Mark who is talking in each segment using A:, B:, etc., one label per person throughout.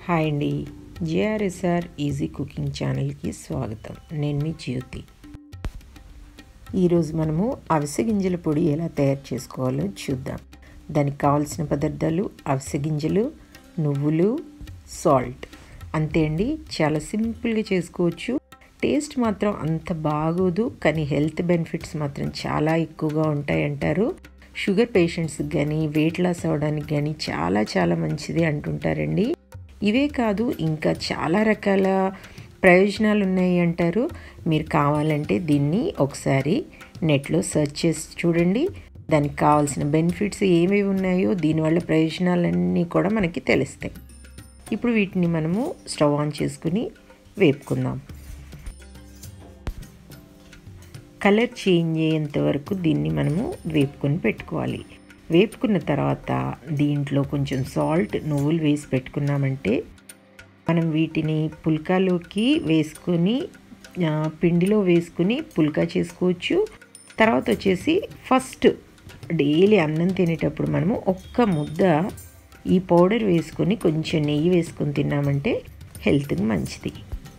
A: hi అండి జేఆర్ఎస్ఆర్ easy cooking ఛానల్కి స్వాగతం నేను మీ జ్యోతి ఈరోజు మనము అవిసె గింజల పొడి ఎలా తయారు చేసుకోవాలో చూద్దాం దానికి కావాల్సిన పదార్థాలు అవిసె గింజలు నువ్వులు సాల్ట్ అంతే అండి చాలా సింపుల్గా చేసుకోవచ్చు టేస్ట్ మాత్రం అంత బాగోదు కానీ హెల్త్ బెనిఫిట్స్ మాత్రం చాలా ఎక్కువగా ఉంటాయంటారు షుగర్ పేషెంట్స్కి కానీ వెయిట్ లాస్ అవ్వడానికి కానీ చాలా చాలా మంచిది అంటుంటారండి ఇవే కాదు ఇంకా చాలా రకాల ప్రయోజనాలు ఉన్నాయి అంటారు మీరు కావాలంటే దీన్ని ఒకసారి నెట్లో సెర్చ్ చేసి చూడండి దానికి కావాల్సిన బెనిఫిట్స్ ఏమేమి ఉన్నాయో దీనివల్ల ప్రయోజనాలన్నీ కూడా మనకి తెలుస్తాయి ఇప్పుడు వీటిని మనము స్టవ్ ఆన్ చేసుకుని వేపుకుందాం కలర్ చేంజ్ అయ్యేంత వరకు దీన్ని మనము వేపుకొని పెట్టుకోవాలి వేపుకున్న తర్వాత దీంట్లో కొంచెం సాల్ట్ నువ్వులు వేసి పెట్టుకున్నామంటే మనం వీటిని పుల్కాలోకి వేసుకొని పిండిలో వేసుకుని పుల్కా చేసుకోవచ్చు తర్వాత వచ్చేసి ఫస్ట్ డైలీ అన్నం తినేటప్పుడు మనము ఒక్క ముద్ద ఈ పౌడర్ వేసుకొని కొంచెం నెయ్యి వేసుకొని తిన్నామంటే హెల్త్కి మంచిది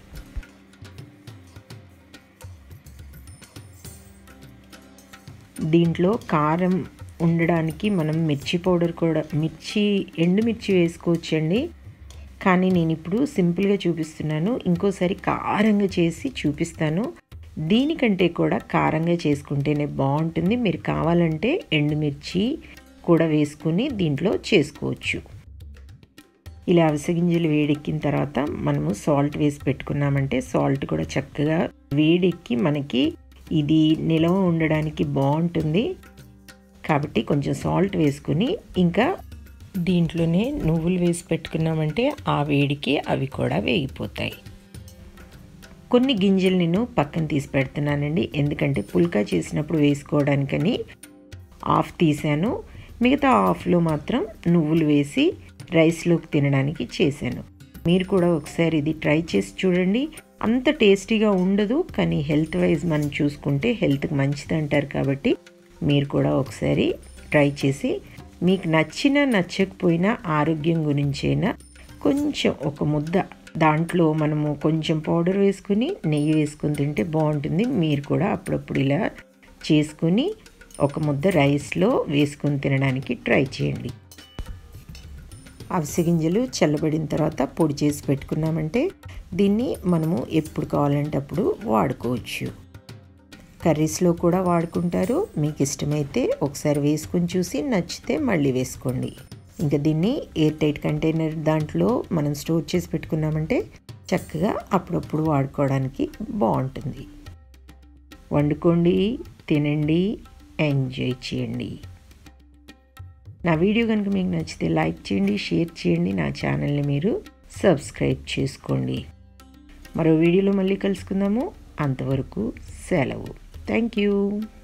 A: దీంట్లో కారం ఉండడానికి మనం మిర్చి పౌడర్ కూడా మిర్చి ఎండుమిర్చి వేసుకోవచ్చండి కానీ నేను ఇప్పుడు సింపుల్గా చూపిస్తున్నాను ఇంకోసారి కారంగా చేసి చూపిస్తాను దీనికంటే కూడా కారంగా చేసుకుంటేనే బాగుంటుంది మీరు కావాలంటే ఎండుమిర్చి కూడా వేసుకుని దీంట్లో చేసుకోవచ్చు ఇలా అవిసగింజలు వేడెక్కిన తర్వాత మనము సాల్ట్ వేసి పెట్టుకున్నామంటే సాల్ట్ కూడా చక్కగా వేడెక్కి మనకి ఇది నిలవ ఉండడానికి బాగుంటుంది కాబట్టి కొంచెం సాల్ట్ వేసుకుని ఇంకా దీంట్లోనే నువ్వులు వేసి పెట్టుకున్నామంటే ఆ వేడికి అవి కూడా వేగిపోతాయి కొన్ని గింజలు నేను పక్కన తీసి పెడుతున్నానండి ఎందుకంటే పుల్కా చేసినప్పుడు వేసుకోవడానికని ఆఫ్ తీసాను మిగతా ఆఫ్లో మాత్రం నువ్వులు వేసి రైస్లోకి తినడానికి చేశాను మీరు కూడా ఒకసారి ఇది ట్రై చేసి చూడండి అంత టేస్టీగా ఉండదు కానీ హెల్త్ వైజ్ మనం చూసుకుంటే హెల్త్కి మంచిది అంటారు కాబట్టి మీరు కూడా ఒకసారి ట్రై చేసి మీకు నచ్చినా నచ్చకపోయినా ఆరోగ్యం గురించైనా కొంచెం ఒక ముద్ద దాంట్లో మనము కొంచెం పౌడర్ వేసుకుని నెయ్యి వేసుకుని తింటే బాగుంటుంది మీరు కూడా అప్పుడప్పుడు ఇలా చేసుకుని ఒక ముద్ద రైస్లో వేసుకొని తినడానికి ట్రై చేయండి అవిసె గింజలు చల్లబడిన తర్వాత పొడి చేసి పెట్టుకున్నామంటే దీన్ని మనము ఎప్పుడు కావాలంటే అప్పుడు వాడుకోవచ్చు కర్రీస్లో కూడా వాడుకుంటారు మీకు ఇష్టమైతే ఒకసారి వేసుకొని చూసి నచ్చితే మళ్ళీ వేసుకోండి ఇంకా దీన్ని ఎయిర్ టైట్ కంటైనర్ దాంట్లో మనం స్టోర్ చేసి పెట్టుకున్నామంటే చక్కగా అప్పుడప్పుడు వాడుకోవడానికి బాగుంటుంది వండుకోండి తినండి ఎంజాయ్ చేయండి నా వీడియో కనుక మీకు నచ్చితే లైక్ చేయండి షేర్ చేయండి నా ఛానల్ని మీరు సబ్స్క్రైబ్ చేసుకోండి మరో వీడియోలో మళ్ళీ కలుసుకుందాము అంతవరకు సెలవు థ్యాంక్ యూ